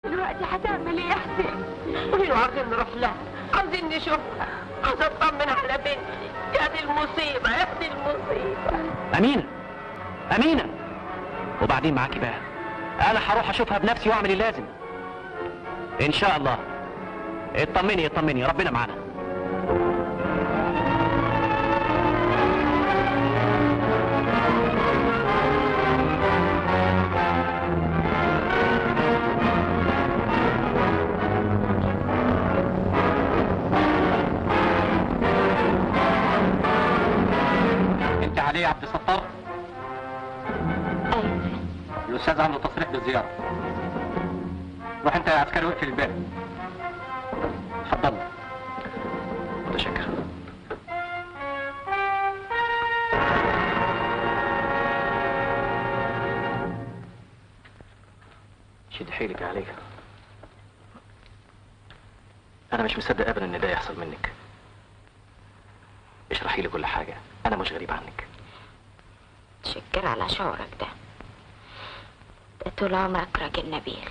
دلوقتي هتعمل ايه يا حسين؟ قولي له عاوزين نروح لها عاوزين نشوفها عاوز اطمن على بنتي يا دي المصيبة يا دي المصيبة أمينة أمينة وبعدين معاكي بقى أنا هروح أشوفها بنفسي وأعمل اللازم إن شاء الله اطمني اطمني ربنا معانا انت علي عبد الستار ايوه الاستاذ عنده تصريح بالزياره روح انت يا عسكري واقفل الباب اتفضل متشكر شد حيلك يا علي انا مش مصدق ابدا ان ده يحصل منك اشرحي لي كل حاجه انا مش غريب عنك شكر على شعورك ده ده طول عمرك راجل نبيل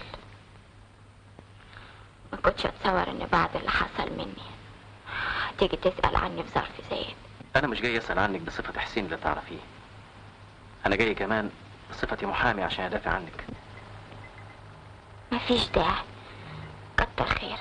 ما كنتش اتصور ان بعد اللي حصل مني هتيجي تسأل عني في ظرف زي ده انا مش جاي اسال عنك بصفه حسين اللي تعرفيه انا جاي كمان بصفتي محامي عشان ادافع عنك مفيش داعي كتر خيرك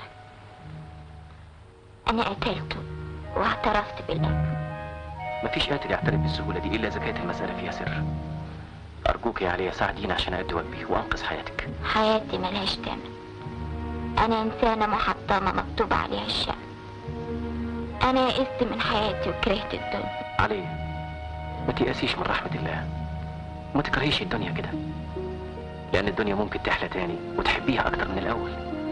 انا قتلته واعترفت بالقتل مفيش قاتل يعترف بالسهوله دي الا اذا كانت المساله فيها سر ارجوك يا علي ساعديني عشان ادي واجبي وانقذ حياتك حياتي ملهاش تمن انا انسانة محطمة مكتوب عليها الشر انا يئست من حياتي وكرهت الدنيا علي ما تيأسيش من رحمة الله وما تكرهيش الدنيا كده لأن الدنيا ممكن تحلى تاني وتحبيها أكتر من الأول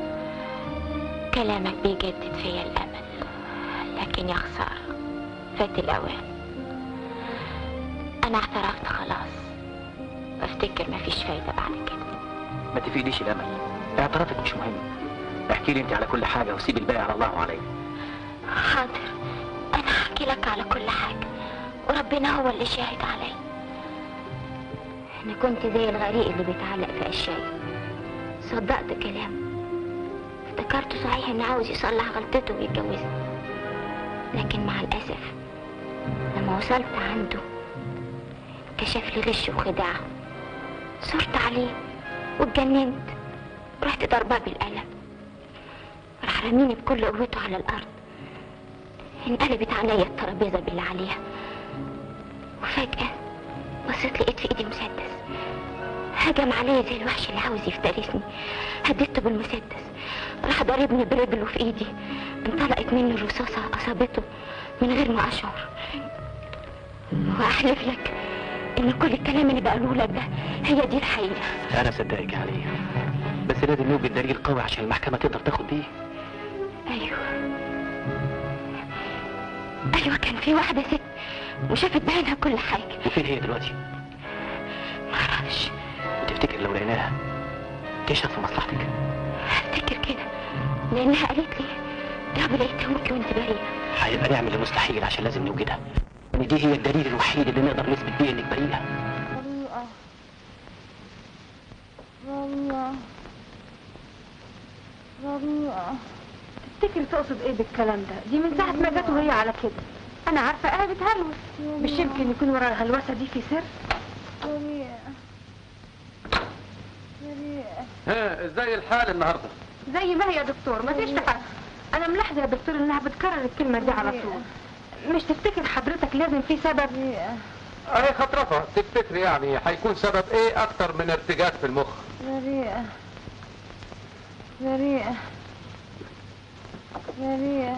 كلامك بيجدد فيا الامل لكن يا خسارة فات الاوان انا اعترفت خلاص وافتكر مفيش فايدة بعد كده ما تفيديش الأمل اعترافك مش مهم احكي لي انت على كل حاجة وسيب الباقي على الله وعلي حاضر انا هحكي لك على كل حاجة وربنا هو اللي شاهد علي انا كنت زي الغريق اللي بيتعلق في اشياء صدقت كلامه افتكرته صحيح انه عاوز يصلح غلطته ويتجوزني لكن مع الاسف لما وصلت عنده كشف لي غش وخداع صرت عليه واتجننت ورحت ضرباه بالقلم راح رميني بكل قوته على الارض انقلبت عليا الترابيزه باللي عليها وفجاه بصيت لقيت في ايدي مسدس هجم عليا زي الوحش اللي عاوز يفترسني هددته بالمسدس راح ضربني برجله في ايدي انطلقت مني الرصاصه اصابته من غير ما اشعر واحلف لك ان كل الكلام اللي بقوله لك ده هي دي الحقيقه أنا صدقك يا علي بس لازم يوجد دليل قوي عشان المحكمة تقدر تاخد بيه ايوه ايوه كان في واحده ست وشافت بعينها كل حاجه وفين هي دلوقتي؟ معرفش وتفتكر لو لقيناها تشهد في مصلحتك افتكر كده لانها قالت لي لو لقيتهمك وانت بريئه هيبقى نعمل المستحيل عشان لازم نوجدها ان دي هي الدليل الوحيد اللي نقدر نثبت بيه انك بريئة ربيعة ربيعة تفتكر تقصد ايه بالكلام ده دي من ساعة ما جت وهي على كده انا عارفة انا بتهلوس مش يمكن يكون ورا الهلوسة دي في سر ربيعة ربيعة ها ازاي الحال النهارده زي ما هي يا دكتور ما فيش حاجة انا ملاحظة يا دكتور انها بتكرر الكلمة دي على طول مش تفتكر حضرتك لازم في سبب اهي خطرفه تفتكر يعني هيكون سبب ايه اكتر من ارتجاج في المخ بريئة بريئة بريئة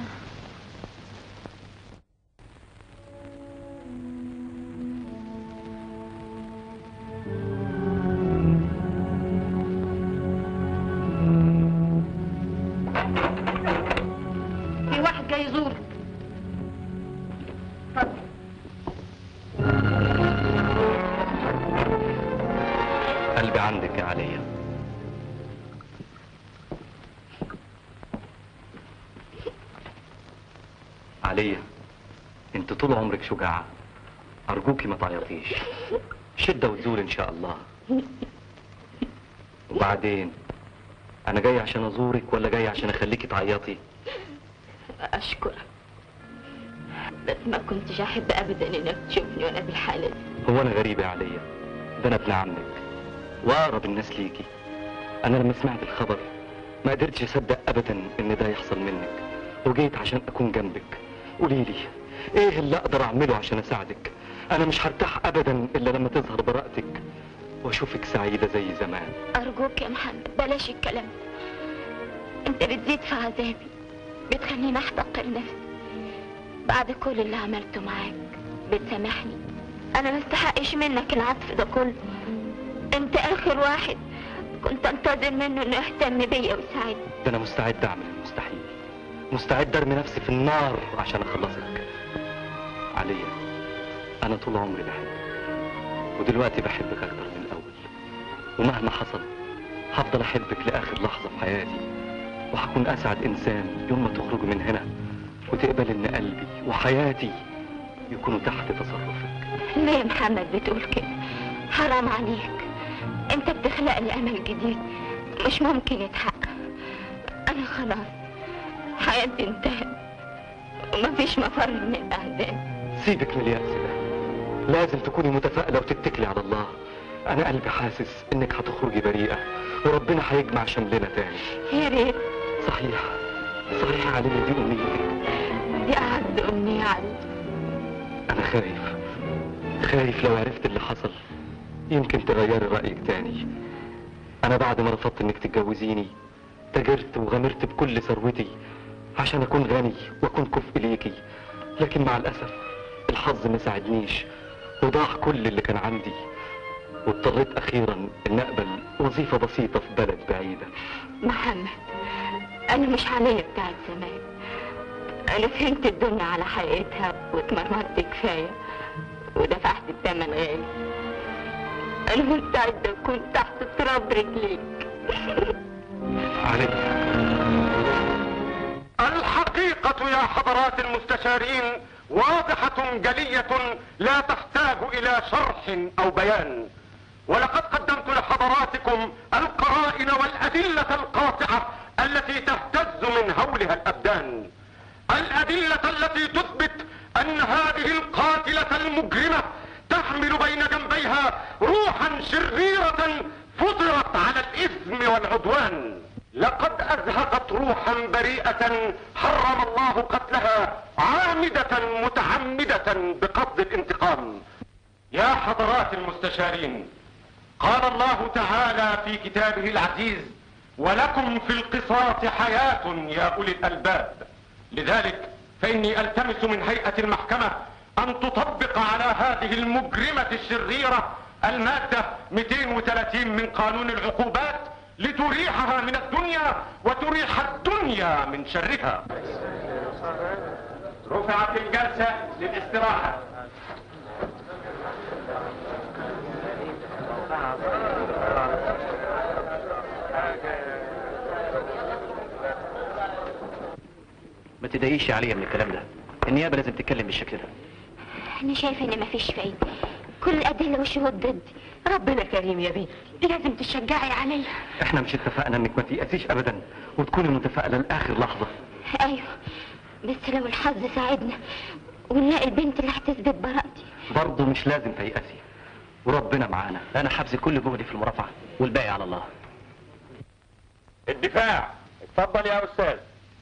في واحد جاي يزورك قلبي عندك يا عليا عليا انت طول عمرك شجاعة ارجوكي ما تعيطيش شدة وتزول ان شاء الله وبعدين انا جاي عشان ازورك ولا جاي عشان اخليكي تعيطي أشكرك بس ما كنتش أحب أبدا إنك تشوفني وأنا بالحالة دي هو انا غريب يا عليا ده انا ابن عمك واقرب الناس ليكي انا لما سمعت الخبر ما قدرتش اصدق ابدا ان ده يحصل منك وجيت عشان اكون جنبك قولي لي ايه اللي اقدر اعمله عشان اساعدك انا مش هرتاح ابدا الا لما تظهر براءتك واشوفك سعيده زي زمان أرجوك يا محمد بلاش الكلام ده أنت بتزيد في عذابي بتخليني أحتقر نفسي بعد كل اللي عملته معاك بتسامحني أنا ما استحقش منك العطف ده كله أنت آخر واحد كنت أنتظر منه إنه يهتم بيا ويساعدني ده انا مستعد اعمل المستحيل مستعد ارمي نفسي في النار عشان اخلصك عليا انا طول عمري بحبك ودلوقتي بحبك اكتر من الاول ومهما حصل هفضل احبك لاخر لحظه في حياتي وهكون اسعد انسان يوم ما تخرجوا من هنا وتقبل ان قلبي وحياتي يكونوا تحت تصرفك ليه يا محمد بتقول كده حرام عليك انت بتخلق لي امل جديد مش ممكن يتحقق انا خلاص حياتي انتهت ومفيش مفر من الاعدام سيبك من اليأس ده لازم تكوني متفائلة وتتكلي على الله أنا قلبي حاسس إنك هتخرجي بريئة وربنا هيجمع شملنا تاني يا ريت صحيح صحيح يا علي دي أمنيتك دي اعز امنية عندي أنا خايف خايف لو عرفت اللي حصل يمكن تغيري رأيك تاني أنا بعد ما رفضت إنك تتجوزيني تاجرت وغامرت بكل ثروتي عشان أكون غني وأكون كفء ليكي لكن مع الأسف الحظ ما ساعدنيش وضاع كل اللي كان عندي واضطريت أخيرا إن أقبل وظيفة بسيطة في بلد بعيدة محمد انا مش عليا بتاعت زمان انا فهمت الدنيا على حقيقتها واتمرمطت كفايه ودفعت الثمن غالي انا مستعده اكون تحت تراب رجليك علي الحقيقة يا حضرات المستشارين واضحة جلية لا تحتاج إلى شرح أو بيان ولقد قدمت لحضراتكم القرائن والأدلة القاطعة التي تهتز من هولها الأبدان الأدلة التي تثبت أن هذه القاتلة المجرمة تحمل بين جنبيها روحا شريرة فطرت على الإثم والعدوان لقد أزهقت روحا بريئة حرم الله قتلها عامدة متعمدة بقبض الانتقام يا حضرات المستشارين قال الله تعالى في كتابه العزيز ولكم في القصاص حياة يا أولي الألباب لذلك فإني ألتمس من هيئة المحكمة أن تطبق على هذه المجرمة الشريرة المادة 230 من قانون العقوبات لتريحها من الدنيا وتريح الدنيا من شرها رفعت الجلسة للاستراحة ما تضايقيش يا عليا من الكلام ده النيابه لازم تتكلم بالشكل ده انا شايفه ان مفيش فايده كل الادله والشهود ضدي ربنا كريم يا بنتي لازم تشجعي عليا احنا مش اتفقنا انك ما تيأسيش ابدا وتكوني متفائلة لاخر لحظة ايوه بس لو الحظ ساعدنا ونلاقي البنت اللي هتثبت براءتي برضه مش لازم تيأسي وربنا معانا انا حبس كل جهدي في المرافعه والباقي على الله الدفاع اتفضل يا أستاذ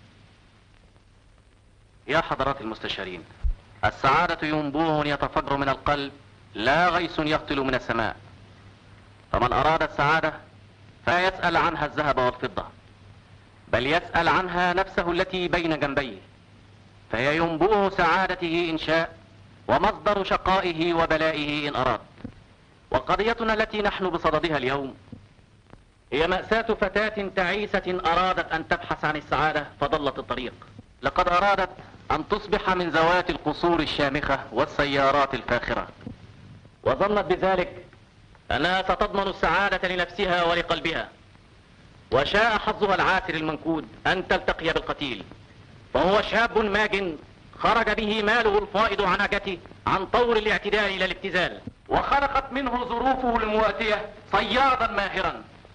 يا حضرات المستشارين السعادة ينبوع يتفجر من القلب لا غيث يهطل من السماء فمن أراد السعادة فلا يسأل عنها الذهب والفضة بل يسأل عنها نفسه التي بين جنبيه فهي ينبوع سعادته إن شاء ومصدر شقائه وبلائه إن أراد وقضيتنا التي نحن بصددها اليوم هي مأساة فتاة تعيسة أرادت أن تبحث عن السعادة فضلت الطريق لقد أرادت أن تصبح من ذوات القصور الشامخة والسيارات الفاخرة وظنت بذلك أنها ستضمن السعادة لنفسها ولقلبها وشاء حظها العاثر المنكود أن تلتقي بالقتيل فهو شاب ماج خرج به ماله الفائض عناجته عن طور الاعتداء إلى الابتذال وخلقت منه ظروفه المواتية صيادا ماهرا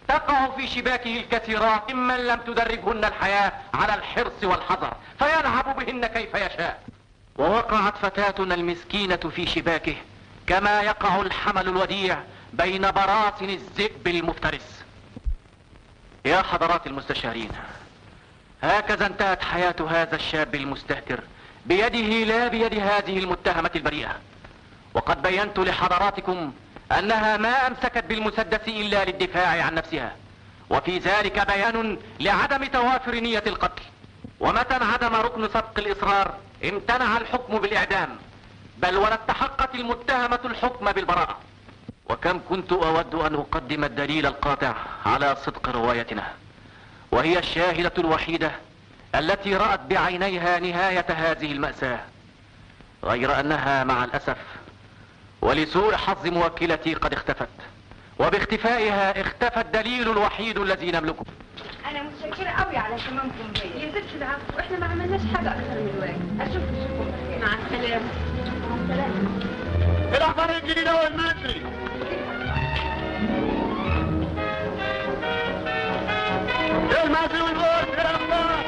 تقع في شباكه الكثيرات ممن لم تدربهن الحياة على الحرص والحذر فيلعب بهن كيف يشاء ووقعت فتاتنا المسكينة في شباكه كما يقع الحمل الوديع بين براثن الذئب المفترس يا حضرات المستشارين هكذا انتهت حياة هذا الشاب المستهتر بيده لا بيد هذه المتهمة البريئة وقد بينت لحضراتكم انها ما امسكت بالمسدس الا للدفاع عن نفسها وفي ذلك بيان لعدم توافر نية القتل ومتى انعدم ركن سبق الاصرار امتنع الحكم بالاعدام بل ولا استحقت المتهمة الحكم بالبراءة وكم كنت اود ان اقدم الدليل القاطع على صدق روايتنا وهي الشاهدة الوحيدة التي رأت بعينيها نهاية هذه المأساة غير انها مع الاسف ولسوء حظ موكلتي قد اختفت وباختفائها اختفى الدليل الوحيد الذي نملكه انا متشكره قوي على اهتمامكم بيا يا ست العفو احنا ما عملناش حاجه اكتر من الواجب اشوفكم اشوفكم بخير مع السلامه مع السلامه الاخبار الجديدة والمصري المصري والبورس الاخبار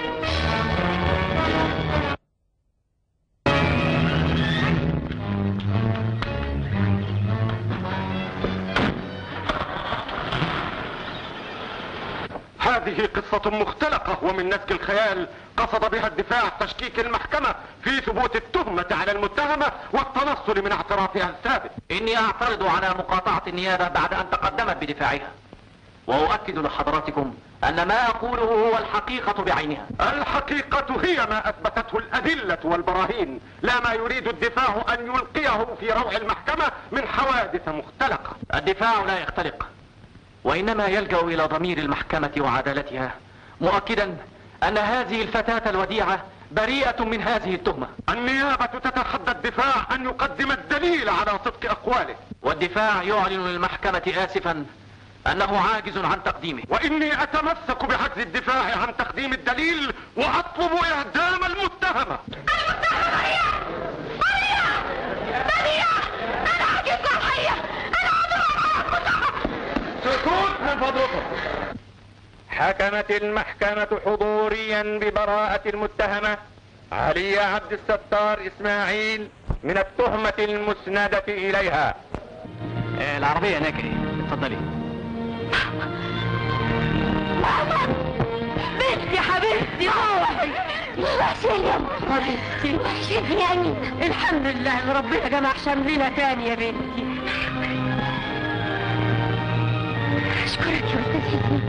هذه قصة مختلقة ومن نسج الخيال قصد بها الدفاع تشكيك المحكمة في ثبوت التهمة على المتهمة والتنصل من اعترافها الثابت اني اعترض على مقاطعة النيابة بعد ان تقدمت بدفاعها واؤكد لحضراتكم ان ما اقوله هو الحقيقة بعينها الحقيقة هي ما اثبتته الادلة والبراهين لا ما يريد الدفاع ان يلقيه في روع المحكمة من حوادث مختلقة الدفاع لا يختلق وانما يلجا الى ضمير المحكمه وعدالتها مؤكدا ان هذه الفتاه الوديعه بريئه من هذه التهمه النيابة تتحدى الدفاع ان يقدم الدليل على صدق اقواله والدفاع يعلن للمحكمه اسفا انه عاجز عن تقديمه واني اتمسك بعجز الدفاع عن تقديم الدليل واطلب اعدام المتهمة سكوت من فضلكم حكمت المحكمة حضوريا ببراءة المتهمة علي عبد الستار اسماعيل من التهمة المسندة اليها آه، العربية هناك ايه اتفضلي بنتي حبيبتي روحي وحشين يا ماما حبيبتي وحشين يا أمينة الحمد لله ان ربنا جمع شملنا تاني يا بنتي أشكرك يا أستاذ حسين